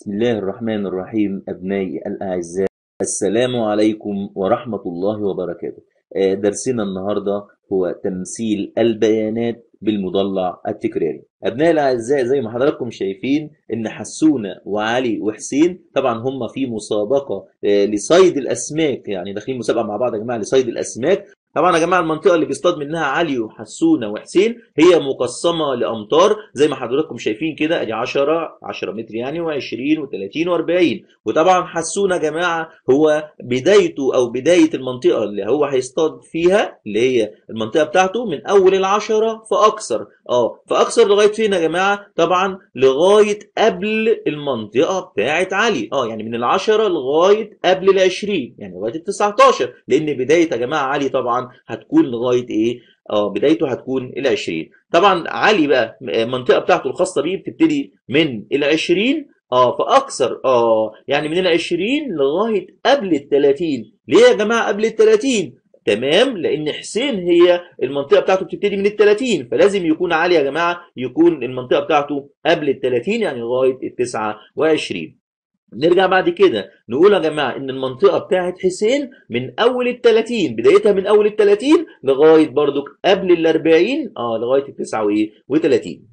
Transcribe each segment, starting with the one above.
بسم الله الرحمن الرحيم أبنائي الأعزاء السلام عليكم ورحمة الله وبركاته آه، درسنا النهاردة هو تمثيل البيانات بالمضلع التكراري أبنائي الأعزاء زي ما حضراتكم شايفين إن حسونة وعلي وحسين طبعا هم في مسابقة آه، لصيد الأسماك يعني داخلين مسابقة مع بعض يا جماعة لصيد الأسماك طبعا يا جماعه المنطقه اللي بيصطاد منها علي وحسونه وحسين هي مقسمه لامتار زي ما حضراتكم شايفين كده ادي 10 10 متر يعني و20 و30 و40 وطبعا حسونه يا جماعه هو بدايته او بدايه المنطقه اللي هو هيصطاد فيها اللي هي المنطقه بتاعته من اول العشرة فاكثر اه فاكثر لغايه فين يا جماعه طبعا لغايه قبل المنطقه بتاعه علي اه يعني من العشرة لغايه قبل ال20 يعني لغايه ال 19 لان بدايه يا جماعه علي طبعا هتكون لغايه ايه اه بدايته هتكون ال 20 طبعا علي بقى المنطقه بتاعته الخاصه بيه بتبتدي من ال 20 اه فاكثر اه يعني من ال 20 لغايه قبل ال 30 ليه يا جماعه قبل ال 30 تمام لان حسين هي المنطقه بتاعته بتبتدي من ال 30 فلازم يكون علي يا جماعه يكون المنطقه بتاعته قبل ال 30 يعني لغايه ال 29 نرجع بعد كده نقول يا جماعه ان المنطقه بتاعت حسين من اول ال 30 بدايتها من اول ال 30 لغايه برضو قبل ال 40 اه لغايه ال 39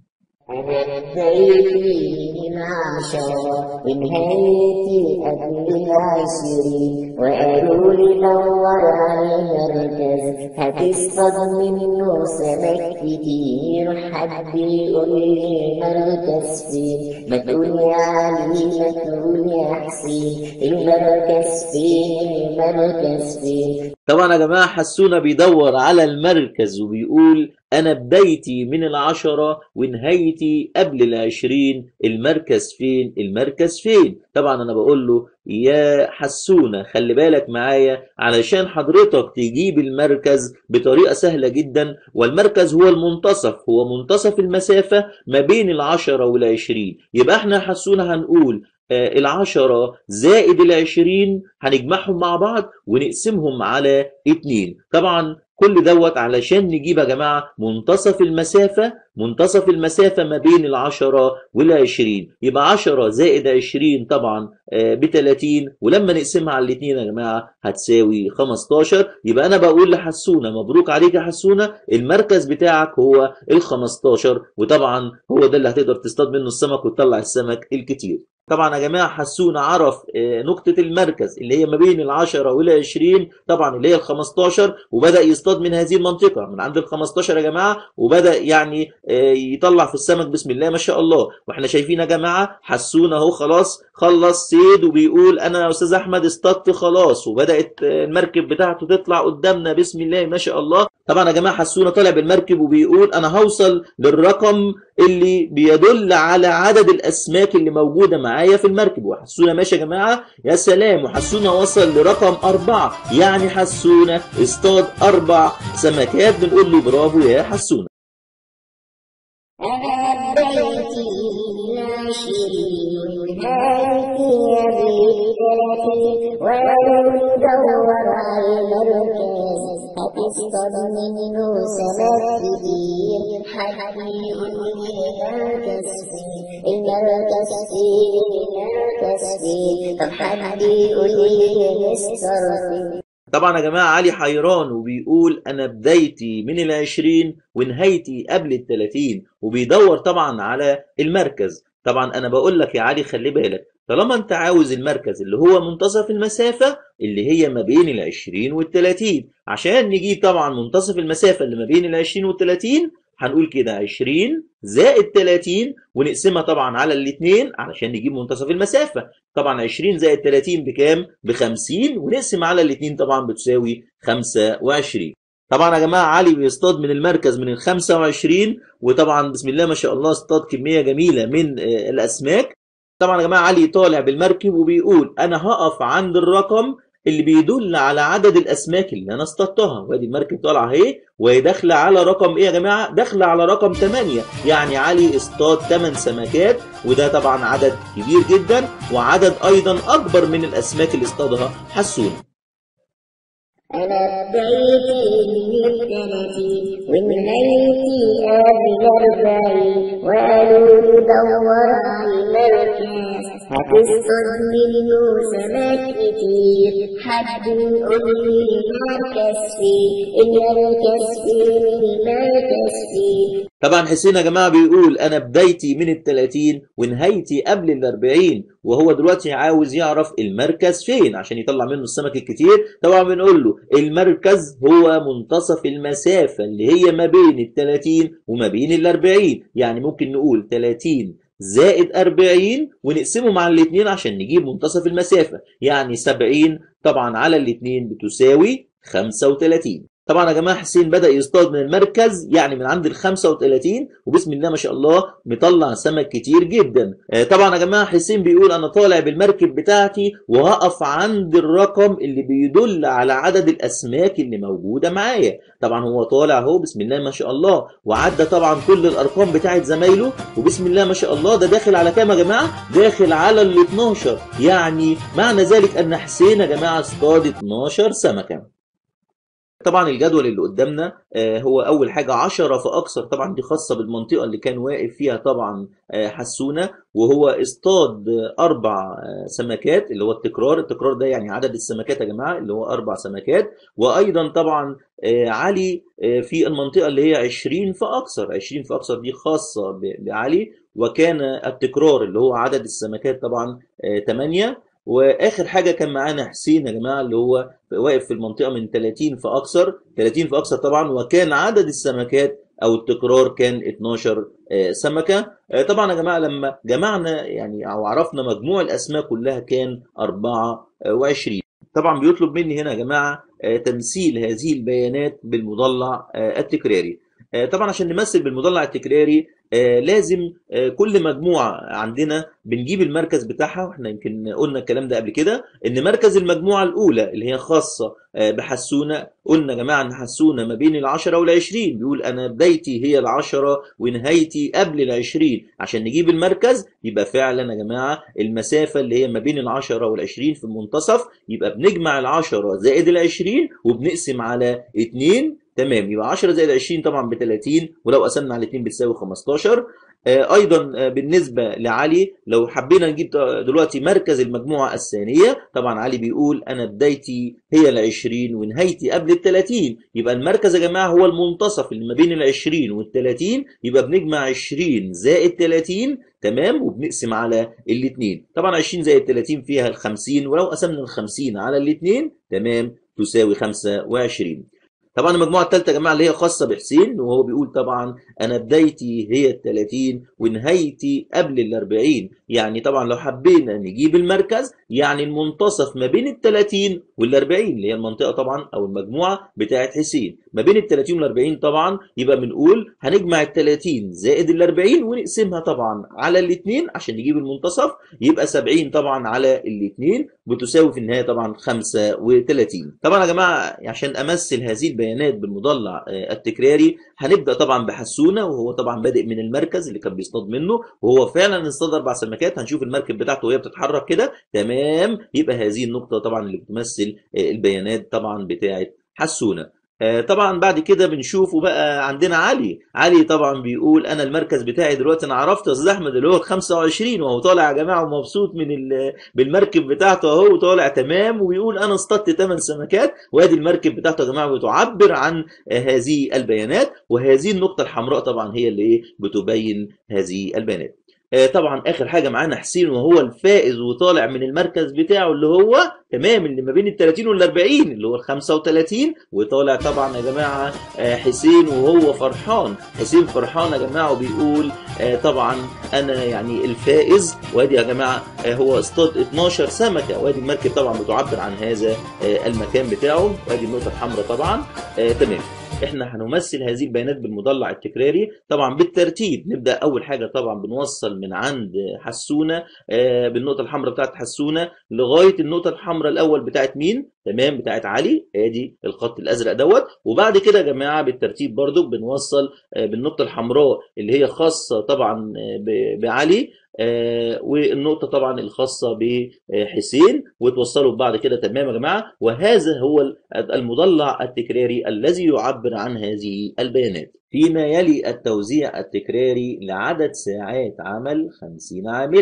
بديتي من عشرة ونهايتي قبل العشرين وقالوا لي دور على المركز هتصطاد منه سمك كتير حد يقول لي مركز فين ما تقول يا علي ما تقول يا حسين المركز فين المركز فين طبعا يا جماعه حسونا بيدور على المركز وبيقول انا بدايتي من العشرة ونهايتي قبل العشرين المركز فين المركز فين طبعا انا بقول له يا حسونة خلي بالك معايا علشان حضرتك تجيب المركز بطريقة سهلة جدا والمركز هو المنتصف هو منتصف المسافة ما بين العشرة والعشرين يبقى احنا يا حسونة هنقول آه، العشرة زائد العشرين هنجمعهم مع بعض ونقسمهم على اتنين طبعا كل دوت علشان نجيب يا جماعة منتصف المسافة منتصف المسافة ما بين العشرة والعشرين يبقى عشرة زائد عشرين طبعا بتلاتين ولما نقسمها على الاتنين يا جماعة هتساوي خمستاشر يبقى أنا بقول لحسونة مبروك عليك يا حسونة المركز بتاعك هو الخمستاشر وطبعا هو ده اللي هتقدر تصطاد منه السمك وتطلع السمك الكتير طبعا يا جماعه حسونا عرف آه، نقطه المركز اللي هي ما بين العشرة والعشرين طبعا اللي هي ال 15 وبدا يصطاد من هذه المنطقه من عند ال 15 يا جماعه وبدا يعني آه، يطلع في السمك بسم الله ما شاء الله واحنا شايفين يا جماعه حسونا اهو خلاص خلص صيد وبيقول انا يا استاذ احمد اصطدت خلاص وبدات آه، المركب بتاعته تطلع قدامنا بسم الله ما شاء الله طبعا يا جماعه حسونا طالع بالمركب وبيقول انا هوصل للرقم اللي بيدل على عدد الاسماك اللي موجوده معايا في المركب وحسونا ماشي يا جماعه يا سلام وحسونا وصل لرقم أربعة يعني حسونا اصطاد أربع سمكات بنقول له برافو يا حسونا أنا بديتي من عشرين ونهايتي بالثلاثين ولو ندور على المركز هتصطاد منه سمك كتير حد يقول لي المركز فين المركز فين المركز فين طب حد يقول لي يا مستر فين طبعا يا جماعة علي حيران وبيقول أنا بدايتي من العشرين ونهايتي قبل التلاتين وبيدور طبعا على المركز طبعا أنا بقول لك يا علي خلي بالك طالما أنت عاوز المركز اللي هو منتصف المسافة اللي هي ما بين العشرين والتلاتين عشان نجيب طبعا منتصف المسافة اللي ما بين العشرين والتلاتين هنقول كده 20 زائد 30 ونقسمها طبعا على الاثنين علشان نجيب منتصف المسافة طبعا 20 زائد 30 بكام؟ ب 50 ونقسم على الاثنين طبعا بتساوي 25 طبعا يا جماعة علي بيصطاد من المركز من ال 25 وطبعا بسم الله ما شاء الله اصطاد كمية جميلة من آه، الأسماك طبعا يا جماعة علي طالع بالمركب وبيقول أنا هقف عند الرقم اللي بيدل على عدد الاسماك اللي انا اصطدتها وادي المركب طالعه اهي وهي داخله على رقم ايه يا جماعه داخله على رقم 8 يعني علي اصطاد 8 سمكات وده طبعا عدد كبير جدا وعدد ايضا اكبر من الاسماك اللي اصطادها حسون أنا بدايتي من الثلاثين ونهايتي قبل الأربعين وقالوا لي دور على المركز هتصطاد منه سمك كتير حد يقول لي المركز فين المركز فين المركز فين طبعا حسين يا جماعة بيقول أنا بدايتي من التلاتين ونهايتي قبل الأربعين وهو دلوقتي عاوز يعرف المركز فين عشان يطلع منه السمك الكتير طبعا بنقول له المركز هو منتصف المسافة اللي هي ما بين التلاتين وما بين الأربعين يعني ممكن نقول تلاتين زائد 40 ونقسمه مع الاثنين عشان نجيب منتصف المسافة يعني 70 طبعا على الاثنين بتساوي 35 طبعا يا جماعه حسين بدا يصطاد من المركز يعني من عند ال 35 وبسم الله ما شاء الله مطلع سمك كتير جدا آه، طبعا يا جماعه حسين بيقول انا طالع بالمركب بتاعتي وهقف عند الرقم اللي بيدل على عدد الاسماك اللي موجوده معايا طبعا هو طالع اهو بسم الله ما شاء الله وعدى طبعا كل الارقام بتاعت زمايله وبسم الله ما شاء الله ده داخل على كام يا جماعه داخل على ال 12 يعني معنى ذلك ان حسين يا جماعه اصطاد 12 سمكه طبعا الجدول اللي قدامنا آه، هو اول حاجه 10 فاكثر طبعا دي خاصه بالمنطقه اللي كان واقف فيها طبعا آه، حسونه وهو اصطاد آه، اربع آه، سمكات اللي هو التكرار التكرار ده يعني عدد السمكات يا جماعه اللي هو اربع سمكات وايضا طبعا آه، علي آه، في المنطقه اللي هي 20 فاكثر 20 فاكثر دي خاصه ب- بعلي وكان التكرار اللي هو عدد السمكات طبعا 8 واخر حاجه كان معانا حسين يا جماعه اللي هو واقف في المنطقه من 30 فاكثر 30 فاكثر طبعا وكان عدد السمكات او التكرار كان 12 آه، سمكه آه، طبعا يا جماعه لما جمعنا يعني او عرفنا مجموع الاسماك كلها كان 24 طبعا بيطلب مني هنا يا جماعه آه، تمثيل هذه البيانات بالمضلع آه، التكراري آه، طبعا عشان نمثل بالمضلع التكراري آه، لازم آه، كل مجموعه عندنا بنجيب المركز بتاعها واحنا يمكن قلنا الكلام ده قبل كده ان مركز المجموعه الاولى اللي هي خاصه آه، بحسونه قلنا يا جماعه ان حسونه ما بين العشرة والعشرين بيقول انا بدايتي هي العشرة ونهايتي قبل العشرين عشان نجيب المركز يبقى فعلا يا جماعه المسافه اللي هي ما بين العشرة والعشرين في المنتصف يبقى بنجمع العشرة زائد العشرين وبنقسم على اتنين تمام يبقى 10 زائد 20 طبعا ب 30 ولو قسمنا على 2 بتساوي 15 آه، ايضا آه، بالنسبه لعلي لو حبينا نجيب دلوقتي مركز المجموعه الثانيه طبعا علي بيقول انا بدايتي هي ال 20 ونهايتي قبل ال 30 يبقى المركز يا جماعه هو المنتصف اللي ما بين ال 20 وال 30 يبقى بنجمع 20 زائد 30 تمام وبنقسم على الاثنين طبعا 20 زائد 30 فيها ال 50 ولو قسمنا ال 50 على الاثنين تمام تساوي 25 طبعا المجموعه الثالثه يا جماعه اللي هي خاصه بحسين وهو بيقول طبعا انا بدايتي هي ال 30 ونهايتي قبل ال 40 يعني طبعا لو حبينا نجيب المركز يعني المنتصف ما بين ال 30 وال 40 اللي هي المنطقه طبعا او المجموعه بتاعه حسين ما بين ال 30 وال 40 طبعا يبقى بنقول هنجمع ال 30 زائد ال 40 ونقسمها طبعا على الاثنين عشان نجيب المنتصف يبقى 70 طبعا على الاثنين بتساوي في النهايه طبعا 35 طبعا يا جماعه عشان امثل هذه البيانات بالمضلع آه، التكراري هنبدا طبعا بحسونه وهو طبعا بادئ من المركز اللي كان بيصطاد منه وهو فعلا اصطاد اربع سمكات هنشوف المركب بتاعته وهي بتتحرك كده تمام يبقى هذه النقطه طبعا اللي بتمثل آه، البيانات طبعا بتاعه حسونه آه، طبعا بعد كده بنشوفه بقى عندنا علي علي طبعا بيقول انا المركز بتاعي دلوقتي انا عرفت يا استاذ احمد اللي هو ال 25 وهو طالع يا جماعه ومبسوط من ال- بالمركب بتاعته اهو طالع تمام وبيقول انا اصطدت 8 سمكات وادي المركب بتاعته يا جماعه بتعبر عن آه، هذه البيانات وهذه النقطه الحمراء طبعا هي اللي ايه بتبين هذه البيانات آه، طبعا اخر حاجه معانا حسين وهو الفائز وطالع من المركز بتاعه اللي هو تمام اللي ما بين ال 30 وال 40 اللي هو ال 35 وطالع طبعا يا جماعه آه، حسين وهو فرحان حسين فرحان يا جماعه وبيقول آه، طبعا انا يعني الفائز وادي يا جماعه آه، هو اصطاد 12 سمكه وادي المركب طبعا بتعبر عن هذا آه، المكان بتاعه وادي النقطه الحمراء طبعا آه، تمام احنا هنمثل هذه البيانات بالمضلع التكراري طبعا بالترتيب نبدا اول حاجه طبعا بنوصل من عند حسونه آه، بالنقطه الحمراء بتاعت حسونه لغايه النقطه الحمراء الاول بتاعت مين تمام بتاعت علي ادي الخط الازرق دوت وبعد كده يا جماعه بالترتيب برضو بنوصل آه، بالنقطه الحمراء اللي هي خاصه طبعا آه، ب- بعلي آه، والنقطه طبعا الخاصه بحسين وتوصلوا ببعض كده تمام يا جماعه وهذا هو المضلع التكراري الذي يعبر عن هذه البيانات فيما يلي التوزيع التكراري لعدد ساعات عمل 50 عاملا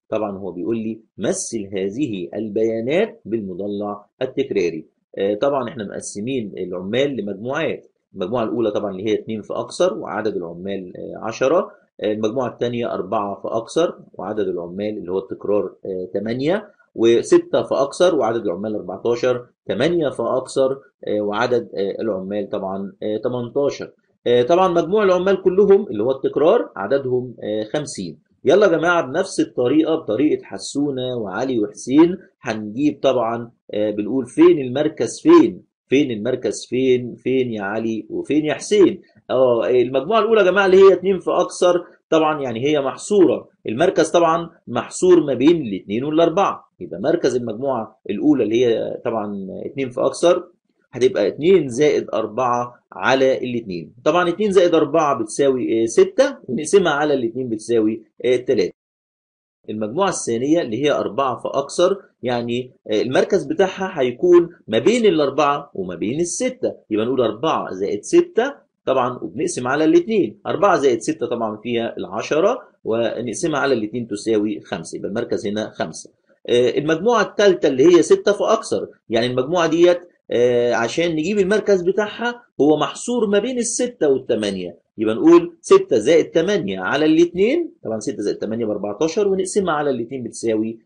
طبعا هو بيقول لي مثل هذه البيانات بالمضلع التكراري آه، طبعا احنا مقسمين العمال لمجموعات المجموعة الأولى طبعا اللي هي اتنين فأكثر وعدد العمال آه، عشرة آه، المجموعة الثانية أربعة فأكثر وعدد العمال اللي هو التكرار آه، تمانية وستة فأكثر وعدد العمال 14 8 فأكثر آه، وعدد آه، العمال طبعا آه، 18 آه، طبعا مجموع العمال كلهم اللي هو التكرار عددهم آه، 50 يلا يا جماعة بنفس الطريقة بطريقة حسونة وعلي وحسين هنجيب طبعا آه، بنقول فين المركز فين فين المركز فين فين يا علي وفين يا حسين اه المجموعة الأولى يا جماعة اللي هي اتنين فأكثر طبعا يعني هي محصورة المركز طبعا محصور ما بين الاثنين والأربعة يبقى مركز المجموعة الأولى اللي هي طبعا اتنين فأكثر هتبقى 2 زائد 4 على الاثنين طبعا 2 زائد 4 بتساوي 6 ونقسمها على الاثنين بتساوي 3 المجموعة الثانية اللي هي أربعة فأكثر يعني المركز بتاعها هيكون ما بين الأربعة وما بين الستة يبقى نقول أربعة زائد ستة طبعا وبنقسم على الاثنين أربعة زائد ستة طبعا فيها العشرة ونقسمها على الاثنين تساوي خمسة يبقى المركز هنا خمسة المجموعة الثالثة اللي هي ستة فأكثر يعني المجموعة ديت آه، عشان نجيب المركز بتاعها هو محصور ما بين الستة والثمانية يبقى نقول 6 زائد 8 على الاثنين طبعا 6 زائد 8 ب 14 ونقسمها على الاثنين بتساوي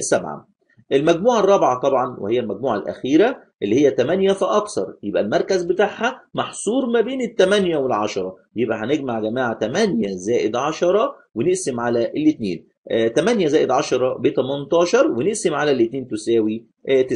7 المجموعة الرابعة طبعا وهي المجموعة الأخيرة اللي هي 8 فأكثر يبقى المركز بتاعها محصور ما بين ال 8 وال 10 يبقى هنجمع يا جماعة 8 زائد 10 ونقسم على الاثنين 8 زائد 10 ب 18 ونقسم على الاثنين تساوي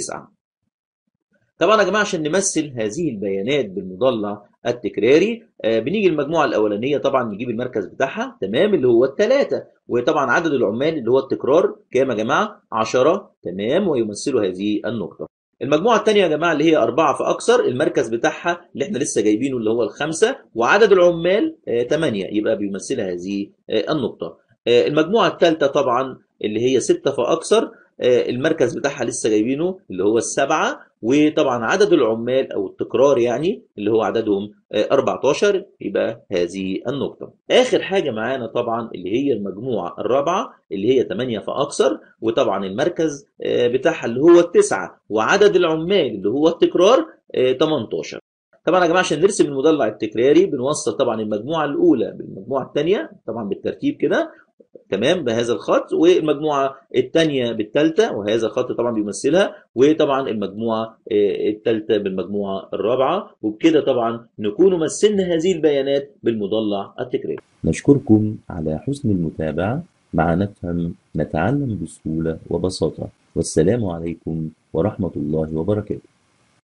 9 طبعا يا جماعه عشان نمثل هذه البيانات بالمضلع التكراري آه بنيجي المجموعه الاولانيه طبعا نجيب المركز بتاعها تمام اللي هو الثلاثه وطبعا عدد العمال اللي هو التكرار كام يا جماعه 10 تمام ويمثلوا هذه النقطه المجموعة الثانية يا جماعة اللي هي أربعة فأكثر المركز بتاعها اللي احنا لسه جايبينه اللي هو الخمسة وعدد العمال آه 8 يبقى بيمثلها هذه آه النقطة آه المجموعة الثالثة طبعا اللي هي ستة فأكثر المركز بتاعها لسه جايبينه اللي هو السبعة وطبعا عدد العمال او التكرار يعني اللي هو عددهم 14 يبقى هذه النقطة آخر حاجة معانا طبعا اللي هي المجموعة الرابعة اللي هي 8 فأكثر وطبعا المركز بتاعها اللي هو التسعة وعدد العمال اللي هو التكرار 18 طبعا يا جماعه عشان نرسم المضلع التكراري بنوصل طبعا المجموعه الاولى بالمجموعه الثانيه طبعا بالترتيب كده تمام بهذا الخط والمجموعه الثانيه بالثالثه وهذا الخط طبعا بيمثلها وطبعا المجموعه الثالثه بالمجموعه الرابعه وبكده طبعا نكون مثلنا هذه البيانات بالمضلع التكراري نشكركم على حسن المتابعه مع نفهم نتعلم بسهوله وبساطه والسلام عليكم ورحمه الله وبركاته